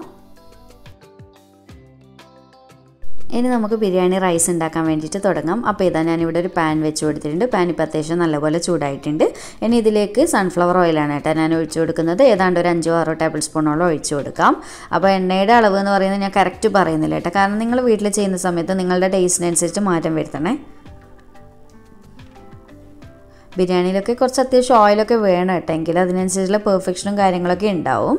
ഇനി നമുക്ക് ബിരിയാണി റൈസ് ഉണ്ടാക്കാൻ വേണ്ടിയിട്ട് തുടങ്ങാം അപ്പോൾ ഇതാ ഞാനിവിടെ ഒരു പാൻ വെച്ച് കൊടുത്തിട്ടുണ്ട് പാൻ ഇപ്പോൾ അത്യാവശ്യം നല്ലപോലെ ചൂടായിട്ടുണ്ട് ഇനി ഇതിലേക്ക് സൺഫ്ലവർ ഓയിലാണ് കേട്ടോ ഞാൻ ഒഴിച്ചു കൊടുക്കുന്നത് ഏതാണ്ട് ഒരു അഞ്ചോ ആറോ ടേബിൾ സ്പൂണോളം ഒഴിച്ചു കൊടുക്കാം അപ്പോൾ എണ്ണയുടെ അളവ് എന്ന് പറയുന്നത് ഞാൻ കറക്റ്റ് പറയുന്നില്ല കേട്ടോ കാരണം നിങ്ങൾ വീട്ടിൽ ചെയ്യുന്ന സമയത്ത് നിങ്ങളുടെ ടേസ്റ്റിനനുസരിച്ച് മാറ്റം വരുത്തണേ ബിരിയാണിയിലൊക്കെ കുറച്ച് അത്യാവശ്യം ഓയിലൊക്കെ വേണം കേട്ടോ എങ്കിൽ അതിനനുസരിച്ചുള്ള പെർഫെക്ഷനും കാര്യങ്ങളൊക്കെ ഉണ്ടാവും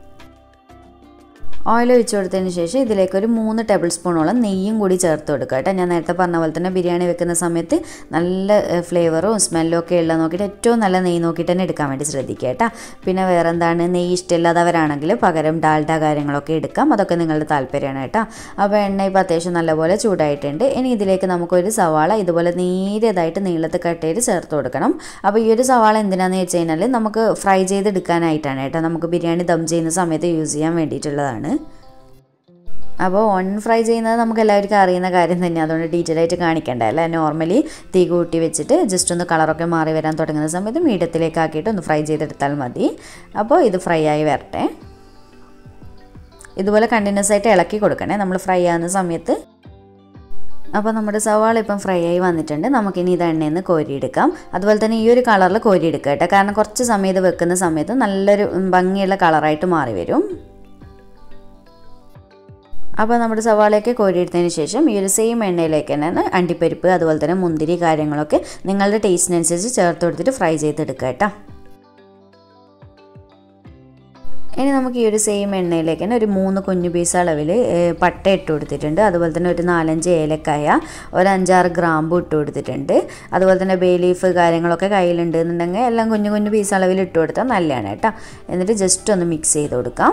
ഓയിൽ ഒഴിച്ചു കൊടുത്തതിന് ശേഷം ഇതിലേക്ക് ഒരു മൂന്ന് ടേബിൾ സ്പൂണോളം നെയ്യും കൂടി ചേർത്ത് കൊടുക്കുക കേട്ടോ ഞാൻ നേരത്തെ പറഞ്ഞ പോലെ തന്നെ ബിരിയാണി വെക്കുന്ന സമയത്ത് നല്ല ഫ്ലേവറും സ്മെല്ലും ഒക്കെ ഉള്ള നോക്കിയിട്ട് ഏറ്റവും നല്ല നെയ്യ് നോക്കിയിട്ട് തന്നെ എടുക്കാൻ വേണ്ടി ശ്രദ്ധിക്കുക കേട്ടോ പിന്നെ വേറെ എന്താണ് നെയ്യ് ഇഷ്ടമില്ലാത്തവരാണെങ്കിൽ പകരം ഡാൽഡ കാര്യങ്ങളൊക്കെ എടുക്കാം അതൊക്കെ നിങ്ങളുടെ താല്പര്യമാണ് കേട്ടോ അപ്പോൾ എണ്ണ ഇപ്പോൾ അത്യാവശ്യം നല്ലപോലെ ചൂടായിട്ടുണ്ട് ഇനി ഇതിലേക്ക് നമുക്കൊരു സവാള ഇതുപോലെ നേരിയതായിട്ട് നീളത്ത് കട്ട് ചെയ്ത് ചേർത്ത് കൊടുക്കണം അപ്പോൾ ഈ ഒരു സവാള എന്തിനാണെന്ന് വെച്ച് കഴിഞ്ഞാൽ നമുക്ക് ഫ്രൈ ചെയ്തെടുക്കാനായിട്ടാണ് കേട്ടോ നമുക്ക് ബിരിയാണി ദം ചെയ്യുന്ന സമയത്ത് യൂസ് ചെയ്യാൻ വേണ്ടിയിട്ടുള്ളതാണ് അപ്പോൾ ഓൺ ഫ്രൈ ചെയ്യുന്നത് നമുക്ക് എല്ലാവർക്കും അറിയുന്ന കാര്യം തന്നെ അതുകൊണ്ട് ഡീറ്റെയിൽ ആയിട്ട് കാണിക്കണ്ട അല്ലേ നോർമലി തീ കൂട്ടി വെച്ചിട്ട് ജസ്റ്റ് ഒന്ന് കളറൊക്കെ മാറി വരാൻ തുടങ്ങുന്ന സമയത്ത് മീഡിയത്തിലേക്ക് ആക്കിയിട്ട് ഒന്ന് ഫ്രൈ ചെയ്തെടുത്താൽ മതി അപ്പോൾ ഇത് ഫ്രൈ ആയി വരട്ടെ ഇതുപോലെ കണ്ടിന്യൂസ് ആയിട്ട് ഇളക്കി കൊടുക്കണേ നമ്മൾ ഫ്രൈ ആകുന്ന സമയത്ത് അപ്പോൾ നമ്മുടെ സവാള ഇപ്പം ഫ്രൈ ആയി വന്നിട്ടുണ്ട് നമുക്കിനി ഇത് എണ്ണയിൽ നിന്ന് കോരിയെടുക്കാം അതുപോലെ തന്നെ ഈ ഒരു കളറിൽ കോരിയെടുക്കുക കേട്ടോ കാരണം കുറച്ച് സമയം ഇത് വെക്കുന്ന സമയത്ത് നല്ലൊരു ഭംഗിയുള്ള കളറായിട്ട് മാറി വരും അപ്പോൾ നമ്മുടെ സവാളയൊക്കെ കോരിയെടുത്തതിന് ശേഷം ഈ ഒരു സെയിം എണ്ണയിലേക്ക് തന്നെ അണ്ടിപ്പരിപ്പ് അതുപോലെ തന്നെ മുന്തിരി കാര്യങ്ങളൊക്കെ നിങ്ങളുടെ ടേസ്റ്റിനനുസരിച്ച് ചേർത്ത് കൊടുത്തിട്ട് ഫ്രൈ ചെയ്തെടുക്കുക കേട്ടോ ഇനി നമുക്ക് ഈ ഒരു സെയിം എണ്ണയിലേക്ക് തന്നെ ഒരു മൂന്ന് കുഞ്ഞു പീസ് അളവിൽ പട്ട ഇട്ട് കൊടുത്തിട്ടുണ്ട് അതുപോലെ തന്നെ ഒരു നാലഞ്ച് ഏലക്കായ ഒരു അഞ്ചാറ് ഗ്രാമ്പു ഇട്ട് കൊടുത്തിട്ടുണ്ട് അതുപോലെ തന്നെ ബേ ലീഫ് കാര്യങ്ങളൊക്കെ കയ്യിലുണ്ട് എന്നുണ്ടെങ്കിൽ എല്ലാം കുഞ്ഞു കുഞ്ഞു പീസ് അളവിൽ ഇട്ട് കൊടുത്താൽ നല്ലതാണ് കേട്ടോ എന്നിട്ട് ജസ്റ്റ് ഒന്ന് മിക്സ് ചെയ്ത് കൊടുക്കാം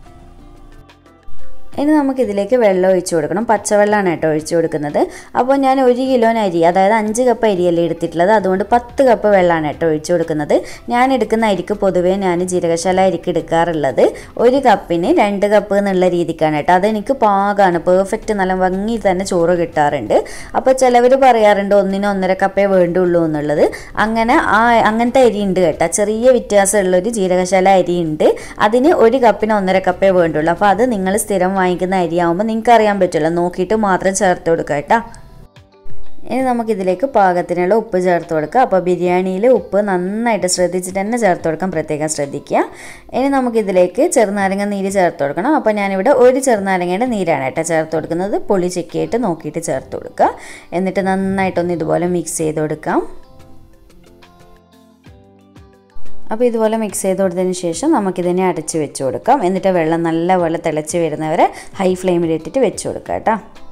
ഇനി നമുക്ക് ഇതിലേക്ക് വെള്ളം ഒഴിച്ചു കൊടുക്കണം പച്ചവെള്ളമാണ് കേട്ടോ ഒഴിച്ചു കൊടുക്കുന്നത് അപ്പോൾ ഞാൻ ഒരു കിലോന് അരി അതായത് അഞ്ച് കപ്പ് അരിയല്ലേ എടുത്തിട്ടുള്ളത് അതുകൊണ്ട് പത്ത് കപ്പ് വെള്ളമാണ് കേട്ടോ ഒഴിച്ചു കൊടുക്കുന്നത് ഞാൻ എടുക്കുന്ന അരിക്ക് പൊതുവേ ഞാൻ ജീരകശാല അരിക്ക് എടുക്കാറുള്ളത് ഒരു കപ്പിന് രണ്ട് കപ്പ് എന്നുള്ള രീതിക്കാണ് കേട്ടോ അതെനിക്ക് പാകമാണ് പെർഫെക്റ്റ് നല്ല ഭംഗി തന്നെ ചോറ് കിട്ടാറുണ്ട് അപ്പോൾ ചിലവർ പറയാറുണ്ട് ഒന്നിന് ഒന്നര കപ്പേ വേണ്ടുള്ളൂ എന്നുള്ളത് അങ്ങനെ ആ അങ്ങനത്തെ അരി ഉണ്ട് കേട്ടോ ചെറിയ വ്യത്യാസമുള്ളൊരു ജീരകശാല അരി ഉണ്ട് അതിന് ഒരു കപ്പിന് ഒന്നര കപ്പേ വേണ്ടുള്ളൂ അപ്പോൾ അത് നിങ്ങൾ സ്ഥിരം വാങ്ങിക്കുന്ന അരിയാവുമ്പോൾ നിങ്ങൾക്ക് അറിയാൻ പറ്റില്ല നോക്കിയിട്ട് മാത്രം ചേർത്ത് കൊടുക്കുക കേട്ടോ ഇനി നമുക്കിതിലേക്ക് പാകത്തിനുള്ള ഉപ്പ് ചേർത്ത് കൊടുക്കുക അപ്പോൾ ബിരിയാണിയിൽ ഉപ്പ് നന്നായിട്ട് ശ്രദ്ധിച്ചിട്ട് തന്നെ ചേർത്ത് കൊടുക്കാൻ പ്രത്യേകം ശ്രദ്ധിക്കുക ഇനി നമുക്കിതിലേക്ക് ചെറുനാരങ്ങ നീര് ചേർത്ത് കൊടുക്കണം അപ്പോൾ ഞാനിവിടെ ഒരു ചെറുനാരങ്ങയുടെ നീരാണ് കേട്ടോ ചേർത്ത് കൊടുക്കുന്നത് പുളി ചെക്കിയിട്ട് നോക്കിയിട്ട് ചേർത്ത് കൊടുക്കുക എന്നിട്ട് നന്നായിട്ടൊന്ന് ഇതുപോലെ മിക്സ് ചെയ്ത് കൊടുക്കാം അപ്പോൾ ഇതുപോലെ മിക്സ് ചെയ്ത് കൊടുത്തതിന് ശേഷം നമുക്കിതിനെ അടച്ച് വെച്ച് കൊടുക്കാം എന്നിട്ട് വെള്ളം നല്ലപോലെ തിളച്ച് വരുന്നവരെ ഹൈ ഫ്ലെയിമിലിട്ടിട്ട് വെച്ച് കൊടുക്കാം കേട്ടോ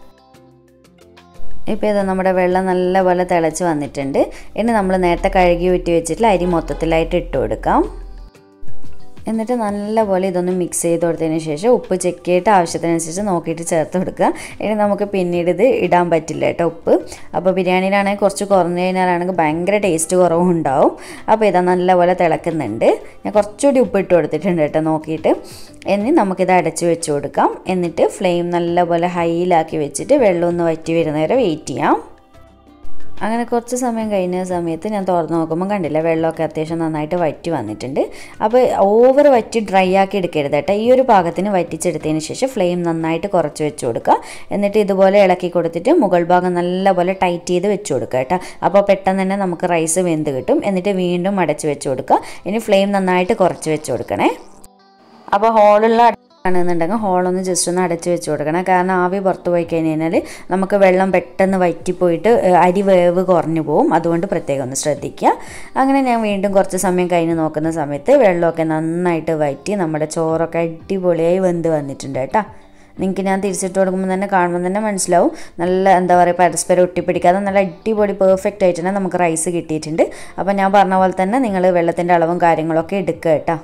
ഇപ്പോൾ ഇത് നമ്മുടെ വെള്ളം നല്ലപോലെ തിളച്ച് വന്നിട്ടുണ്ട് ഇനി നമ്മൾ നേരത്തെ കഴുകി ഊറ്റി വെച്ചിട്ടുള്ള അരി മൊത്തത്തിലായിട്ട് ഇട്ട് കൊടുക്കാം എന്നിട്ട് നല്ലപോലെ ഇതൊന്ന് മിക്സ് ചെയ്ത് കൊടുത്തതിന് ശേഷം ഉപ്പ് ചെക്ക് ചെയ്തിട്ട് ആവശ്യത്തിനനുസരിച്ച് നോക്കിയിട്ട് ചേർത്ത് കൊടുക്കുക ഇനി നമുക്ക് പിന്നീട് ഇത് ഇടാൻ പറ്റില്ല കേട്ടോ ഉപ്പ് അപ്പോൾ ബിരിയാണിയിലാണെങ്കിൽ കുറച്ച് കുറഞ്ഞു കഴിഞ്ഞാലാണെങ്കിൽ ഭയങ്കര ടേസ്റ്റ് കുറവും ഉണ്ടാവും അപ്പോൾ ഇതാ നല്ലപോലെ തിളക്കുന്നുണ്ട് ഞാൻ കുറച്ചുകൂടി ഉപ്പ് ഇട്ട് കൊടുത്തിട്ടുണ്ട് കേട്ടോ നോക്കിയിട്ട് ഇനി നമുക്കിത് അടച്ച് വെച്ച് കൊടുക്കാം എന്നിട്ട് ഫ്ലെയിം നല്ലപോലെ ഹൈയിലാക്കി വെച്ചിട്ട് വെള്ളം ഒന്ന് വറ്റി വരുന്നവരെ വെയിറ്റ് ചെയ്യാം അങ്ങനെ കുറച്ച് സമയം കഴിഞ്ഞ സമയത്ത് ഞാൻ തുറന്ന് നോക്കുമ്പോൾ കണ്ടില്ല വെള്ളമൊക്കെ അത്യാവശ്യം നന്നായിട്ട് വറ്റി വന്നിട്ടുണ്ട് അപ്പോൾ ഓവർ വറ്റി ഡ്രൈ ആക്കി എടുക്കരുത് കേട്ടോ ഈ ഒരു പാകത്തിന് വറ്റിച്ചെടുത്തതിന് ശേഷം ഫ്ലെയിം നന്നായിട്ട് കുറച്ച് വെച്ച് കൊടുക്കുക എന്നിട്ട് ഇതുപോലെ ഇളക്കി കൊടുത്തിട്ട് മുകൾ ഭാഗം നല്ലപോലെ ടൈറ്റ് ചെയ്ത് വെച്ച് കൊടുക്കുക കേട്ടോ അപ്പോൾ പെട്ടെന്ന് തന്നെ നമുക്ക് റൈസ് വെന്ത് കിട്ടും എന്നിട്ട് വീണ്ടും അടച്ച് വെച്ച് കൊടുക്കുക ഇനി ഫ്ലെയിം നന്നായിട്ട് കുറച്ച് വെച്ച് കൊടുക്കണേ അപ്പോൾ ഹോളുള്ള ആണെന്നുണ്ടെങ്കിൽ ഹോളൊന്ന് ജസ്റ്റ് ഒന്ന് അടച്ച് വെച്ച് കൊടുക്കണം കാരണം ആവി പുറത്ത് പോയി കഴിഞ്ഞാൽ നമുക്ക് വെള്ളം പെട്ടെന്ന് വറ്റിപ്പോയിട്ട് അരി വേവ് കുറഞ്ഞു പോകും അതുകൊണ്ട് പ്രത്യേകം ഒന്ന് ശ്രദ്ധിക്കുക അങ്ങനെ ഞാൻ വീണ്ടും കുറച്ച് സമയം കഴിഞ്ഞ് നോക്കുന്ന സമയത്ത് വെള്ളമൊക്കെ നന്നായിട്ട് വറ്റി നമ്മുടെ ചോറൊക്കെ അടിപൊളിയായി വെന്ത് വന്നിട്ടുണ്ട് കേട്ടോ നിങ്ങൾക്ക് ഞാൻ തിരിച്ചിട്ട് കൊടുക്കുമ്പോൾ തന്നെ കാണുമ്പോൾ തന്നെ മനസ്സിലാവും നല്ല എന്താ പറയുക പരസ്പരം ഒട്ടിപ്പിടിക്കാതെ നല്ല അടിപൊളി പെർഫെക്റ്റ് ആയിട്ട് തന്നെ നമുക്ക് റൈസ് കിട്ടിയിട്ടുണ്ട് അപ്പോൾ ഞാൻ പറഞ്ഞ പോലെ തന്നെ നിങ്ങൾ വെള്ളത്തിൻ്റെ അളവും കാര്യങ്ങളൊക്കെ എടുക്കുക കേട്ടോ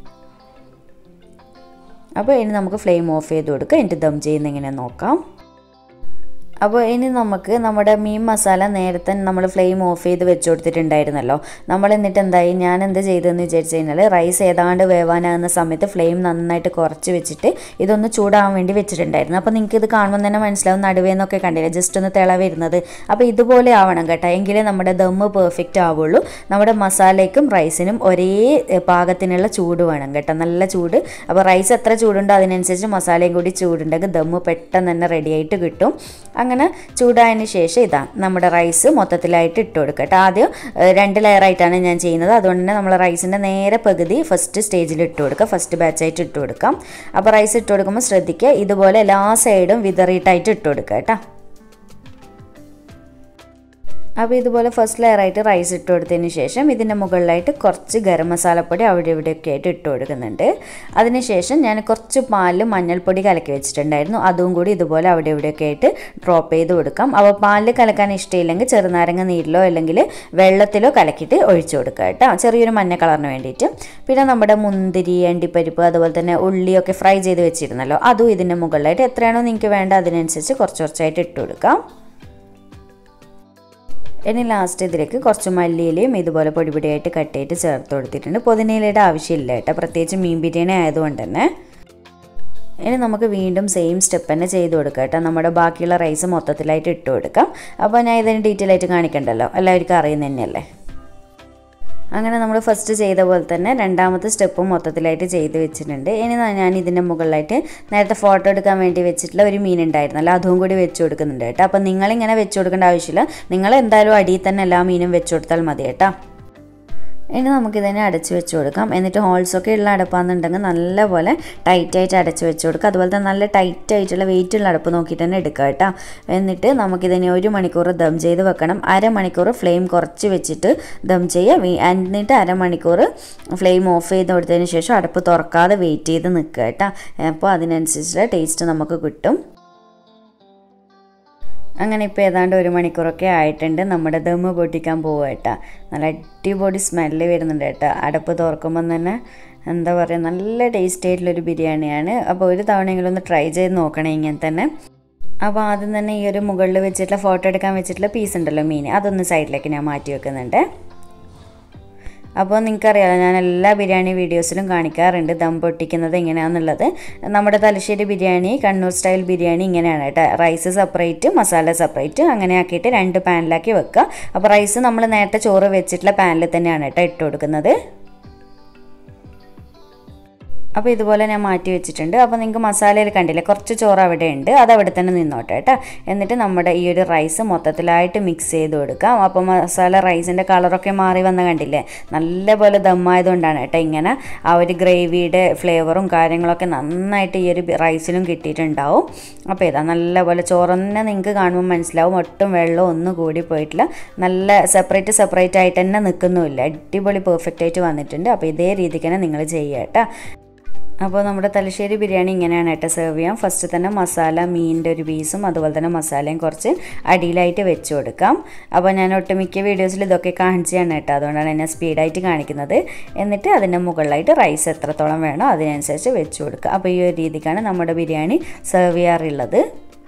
അപ്പോൾ ഇനി നമുക്ക് ഫ്ലെയിം ഓഫ് ചെയ്ത് കൊടുക്കുക എന്നിട്ട് ദം ചെയ്യുന്ന എങ്ങനെ നോക്കാം അപ്പോൾ ഇനി നമുക്ക് നമ്മുടെ മീൻ മസാല നേരത്തെ നമ്മൾ ഫ്ലെയിം ഓഫ് ചെയ്ത് വെച്ച് കൊടുത്തിട്ടുണ്ടായിരുന്നല്ലോ നമ്മൾ എന്നിട്ട് എന്തായി ഞാൻ എന്ത് ചെയ്തതെന്ന് വിചാരിച്ചു കഴിഞ്ഞാൽ റൈസ് ഏതാണ്ട് വേവാനാകുന്ന സമയത്ത് ഫ്ലെയിം നന്നായിട്ട് കുറച്ച് വെച്ചിട്ട് ഇതൊന്ന് ചൂടാകാൻ വേണ്ടി വെച്ചിട്ടുണ്ടായിരുന്നു അപ്പോൾ നിങ്ങൾക്ക് ഇത് കാണുമ്പോൾ തന്നെ മനസ്സിലാവും നടുവേന്നൊക്കെ കണ്ടില്ലേ ജസ്റ്റ് ഒന്ന് തിള വരുന്നത് അപ്പോൾ ഇതുപോലെ ആവണം കേട്ടോ എങ്കിലേ നമ്മുടെ ദമ്മ് പെർഫെക്റ്റ് ആവുള്ളൂ നമ്മുടെ മസാലയ്ക്കും റൈസിനും ഒരേ പാകത്തിനുള്ള ചൂട് വേണം കേട്ടോ നല്ല ചൂട് അപ്പോൾ റൈസ് എത്ര ചൂടുണ്ടോ അതിനനുസരിച്ച് മസാലയും കൂടി ചൂടുണ്ടെങ്കിൽ ദമ്മ് പെട്ടെന്ന് തന്നെ റെഡി ആയിട്ട് കിട്ടും അങ്ങനെ ചൂടായതിന് ശേഷം ഇതാ നമ്മുടെ റൈസ് മൊത്തത്തിലായിട്ട് ഇട്ട് കൊടുക്കുക കേട്ടോ ആദ്യം രണ്ട് ലെയറായിട്ടാണ് ഞാൻ ചെയ്യുന്നത് അതുകൊണ്ട് തന്നെ നമ്മൾ റൈസിൻ്റെ നേരെ പകുതി ഫസ്റ്റ് സ്റ്റേജിൽ ഇട്ട് കൊടുക്കുക ഫസ്റ്റ് ബാച്ചായിട്ട് ഇട്ട് കൊടുക്കാം അപ്പോൾ റൈസ് ഇട്ട് കൊടുക്കുമ്പോൾ ശ്രദ്ധിക്കുക ഇതുപോലെ എല്ലാ സൈഡും വിതറിയിട്ടായിട്ട് ഇട്ട് കൊടുക്കുക കേട്ടോ അപ്പോൾ ഇതുപോലെ ഫസ്റ്റ് ലെയറായിട്ട് റൈസ് ഇട്ട് കൊടുത്തതിന് ശേഷം ഇതിൻ്റെ മുകളിലായിട്ട് കുറച്ച് ഗരം മസാലപ്പൊടി അവിടെ ഇവിടെയൊക്കെ ആയിട്ട് ഇട്ട് കൊടുക്കുന്നുണ്ട് അതിനുശേഷം ഞാൻ കുറച്ച് പാലിൽ മഞ്ഞൾപ്പൊടി കലക്കി വെച്ചിട്ടുണ്ടായിരുന്നു അതും കൂടി ഇതുപോലെ അവിടെ ഇവിടെയൊക്കെ ആയിട്ട് ഡ്രോപ്പ് ചെയ്ത് കൊടുക്കാം അപ്പോൾ പാലിൽ കലക്കാൻ ഇഷ്ടമില്ലെങ്കിൽ ചെറുനാരങ്ങ നീരിലോ അല്ലെങ്കിൽ വെള്ളത്തിലോ കലക്കിയിട്ട് ഒഴിച്ചു കൊടുക്കുക കേട്ടോ ചെറിയൊരു മഞ്ഞ കളറിന് വേണ്ടിയിട്ട് പിന്നെ നമ്മുടെ മുന്തിരി അണ്ടിപ്പരിപ്പ് അതുപോലെ തന്നെ ഉള്ളിയൊക്കെ ഫ്രൈ ചെയ്ത് വെച്ചിരുന്നല്ലോ അതും ഇതിൻ്റെ മുകളിലായിട്ട് എത്രയാണോ നിങ്ങൾക്ക് വേണ്ട അതിനനുസരിച്ച് കുറച്ച് കുറച്ചായിട്ട് ഇട്ട് കൊടുക്കാം ഇനി ലാസ്റ്റ് ഇതിലേക്ക് കുറച്ച് മല്ലിയിലയും ഇതുപോലെ പൊടി പൊടിയായിട്ട് കട്ട് ചെയ്തിട്ട് ചേർത്ത് കൊടുത്തിട്ടുണ്ട് പുതിനയിലയുടെ ആവശ്യമില്ല കേട്ടോ പ്രത്യേകിച്ച് മീൻ ബിരിയാണി ആയതുകൊണ്ട് തന്നെ ഇനി നമുക്ക് വീണ്ടും സെയിം സ്റ്റെപ്പ് തന്നെ ചെയ്ത് കൊടുക്കാം കേട്ടോ നമ്മുടെ ബാക്കിയുള്ള റൈസ് മൊത്തത്തിലായിട്ട് ഇട്ട് കൊടുക്കാം അപ്പോൾ ഞാൻ ഇതിന് ഡീറ്റെയിൽ ആയിട്ട് കാണിക്കണ്ടല്ലോ എല്ലാവർക്കും അറിയുന്ന തന്നെയല്ലേ അങ്ങനെ നമ്മൾ ഫസ്റ്റ് ചെയ്ത പോലെ തന്നെ രണ്ടാമത്തെ സ്റ്റെപ്പും മൊത്തത്തിലായിട്ട് ചെയ്ത് വെച്ചിട്ടുണ്ട് ഇനി ഞാൻ ഇതിൻ്റെ മുകളിലായിട്ട് നേരത്തെ ഫോട്ടോ എടുക്കാൻ വേണ്ടി വെച്ചിട്ടുള്ള ഒരു മീൻ ഉണ്ടായിരുന്നല്ലോ അതും കൂടി വെച്ച് കൊടുക്കുന്നുണ്ട് കേട്ടോ അപ്പം നിങ്ങളിങ്ങനെ വെച്ച് കൊടുക്കേണ്ട ആവശ്യമില്ല നിങ്ങൾ എന്തായാലും അടിയിൽ തന്നെ എല്ലാ മീനും വെച്ച് കൊടുത്താൽ മതി കേട്ടോ ഇനി നമുക്കിതിനെ അടച്ച് വെച്ച് കൊടുക്കാം എന്നിട്ട് ഹോൾസൊക്കെ ഉള്ള അടപ്പാണെന്നുണ്ടെങ്കിൽ നല്ലപോലെ ടൈറ്റായിട്ട് അടച്ച് വെച്ച് കൊടുക്കുക അതുപോലെ തന്നെ നല്ല ടൈറ്റ് ആയിട്ടുള്ള വെയിറ്റ് ഉള്ള അടപ്പ് നോക്കിയിട്ട് തന്നെ എടുക്കുക കേട്ടോ എന്നിട്ട് നമുക്കിതിനെ ഒരു മണിക്കൂർ ദം ചെയ്ത് വെക്കണം അരമണിക്കൂർ ഫ്ലെയിം കുറച്ച് വെച്ചിട്ട് ദം ചെയ്യുക എന്നിട്ട് അരമണിക്കൂർ ഫ്ലെയിം ഓഫ് ചെയ്ത് കൊടുത്തതിന് ശേഷം അടപ്പ് തുറക്കാതെ വെയിറ്റ് ചെയ്ത് നിൽക്കുക കേട്ടോ അപ്പോൾ അതിനനുസരിച്ചുള്ള ടേസ്റ്റ് നമുക്ക് കിട്ടും അങ്ങനെ ഇപ്പോൾ ഏതാണ്ട് ഒരു മണിക്കൂറൊക്കെ ആയിട്ടുണ്ട് നമ്മുടെ ദമ്മ് പൊട്ടിക്കാൻ പോവുക കേട്ടോ നല്ല അടിപൊളി സ്മെല്ല് വരുന്നുണ്ട് കേട്ടോ അടപ്പ് തുറക്കുമ്പം തന്നെ എന്താ പറയുക നല്ല ടേസ്റ്റ് ആയിട്ടുള്ളൊരു ബിരിയാണിയാണ് അപ്പോൾ ഒരു തവണയെങ്കിലും ഒന്ന് ട്രൈ ചെയ്ത് നോക്കണേ ഇങ്ങനെ തന്നെ അപ്പോൾ ആദ്യം തന്നെ ഈ ഒരു മുകളിൽ വെച്ചിട്ടുള്ള ഫോട്ടോ എടുക്കാൻ വെച്ചിട്ടുള്ള പീസ് ഉണ്ടല്ലോ മീൻ അതൊന്ന് സൈഡിലേക്ക് ഞാൻ മാറ്റി വെക്കുന്നുണ്ട് അപ്പോൾ നിങ്ങൾക്കറിയാലോ ഞാൻ എല്ലാ ബിരിയാണി വീഡിയോസിലും കാണിക്കാറുണ്ട് ദം പൊട്ടിക്കുന്നത് എങ്ങനെയാണെന്നുള്ളത് നമ്മുടെ തലശ്ശേരി ബിരിയാണി കണ്ണൂർ സ്റ്റൈൽ ബിരിയാണി ഇങ്ങനെയാണ് കേട്ടോ റൈസ് സെപ്പറേറ്റ് മസാല സെപ്പറേറ്റ് അങ്ങനെ ആക്കിയിട്ട് രണ്ട് പാനിലാക്കി വെക്കുക അപ്പോൾ റൈസ് നമ്മൾ നേരത്തെ ചോറ് വെച്ചിട്ടുള്ള പാനിൽ തന്നെയാണ് കേട്ടോ ഇട്ട് കൊടുക്കുന്നത് അപ്പോൾ ഇതുപോലെ ഞാൻ മാറ്റി വെച്ചിട്ടുണ്ട് അപ്പോൾ നിങ്ങൾക്ക് മസാലയിൽ കണ്ടില്ലേ കുറച്ച് ചോറ് അവിടെ ഉണ്ട് അത് അവിടെ തന്നെ നിന്നോട്ടെ കേട്ടോ എന്നിട്ട് നമ്മുടെ ഈ ഒരു റൈസ് മൊത്തത്തിലായിട്ട് മിക്സ് ചെയ്ത് കൊടുക്കാം അപ്പോൾ മസാല റൈസിൻ്റെ കളറൊക്കെ മാറി വന്ന കണ്ടില്ലേ നല്ലപോലെ ദമ്മായതുകൊണ്ടാണ് കേട്ടോ ഇങ്ങനെ ആ ഒരു ഗ്രേവിയുടെ ഫ്ലേവറും കാര്യങ്ങളൊക്കെ നന്നായിട്ട് ഈ ഒരു റൈസിലും കിട്ടിയിട്ടുണ്ടാവും അപ്പോൾ ഇതാ നല്ലപോലെ ചോറന്നെ നിങ്ങൾക്ക് കാണുമ്പോൾ മനസ്സിലാവും ഒട്ടും വെള്ളം ഒന്നും കൂടി പോയിട്ടില്ല നല്ല സെപ്പറേറ്റ് സെപ്പറേറ്റ് ആയിട്ട് തന്നെ നിൽക്കുന്നുമില്ല അടിപൊളി പെർഫെക്റ്റ് ആയിട്ട് വന്നിട്ടുണ്ട് അപ്പോൾ ഇതേ രീതിക്ക് തന്നെ നിങ്ങൾ ചെയ്യുക കേട്ടോ അപ്പോൾ നമ്മുടെ തലശ്ശേരി ബിരിയാണി ഇങ്ങനെയാണ് കേട്ടോ സെർവ് ചെയ്യാം ഫസ്റ്റ് തന്നെ മസാല മീനിൻ്റെ ഒരു പീസും അതുപോലെ തന്നെ മസാലയും കുറച്ച് അടിയിലായിട്ട് വെച്ച് കൊടുക്കാം അപ്പോൾ ഞാൻ ഒട്ടുമിക്ക വീഡിയോസിൽ ഇതൊക്കെ കാണിച്ചാണ് കേട്ടോ അതുകൊണ്ടാണ് എന്നെ സ്പീഡായിട്ട് കാണിക്കുന്നത് എന്നിട്ട് അതിൻ്റെ മുകളിലായിട്ട് റൈസ് എത്രത്തോളം വേണോ അതിനനുസരിച്ച് വെച്ച് കൊടുക്കുക അപ്പോൾ ഈ ഒരു രീതിക്കാണ് നമ്മുടെ ബിരിയാണി സെർവ് ചെയ്യാറുള്ളത്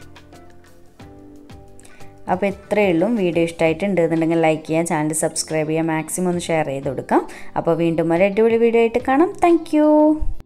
അപ്പോൾ ഇത്രയേ ഉള്ളൂ വീഡിയോ ഇഷ്ടമായിട്ടുണ്ട് എന്നുണ്ടെങ്കിൽ ലൈക്ക് ചെയ്യുക ചാനൽ സബ്സ്ക്രൈബ് ചെയ്യുക മാക്സിമം ഒന്ന് ഷെയർ ചെയ്ത് കൊടുക്കാം അപ്പോൾ വീണ്ടും ഒരു അടിപൊളി വീഡിയോ ആയിട്ട് കാണാം താങ്ക്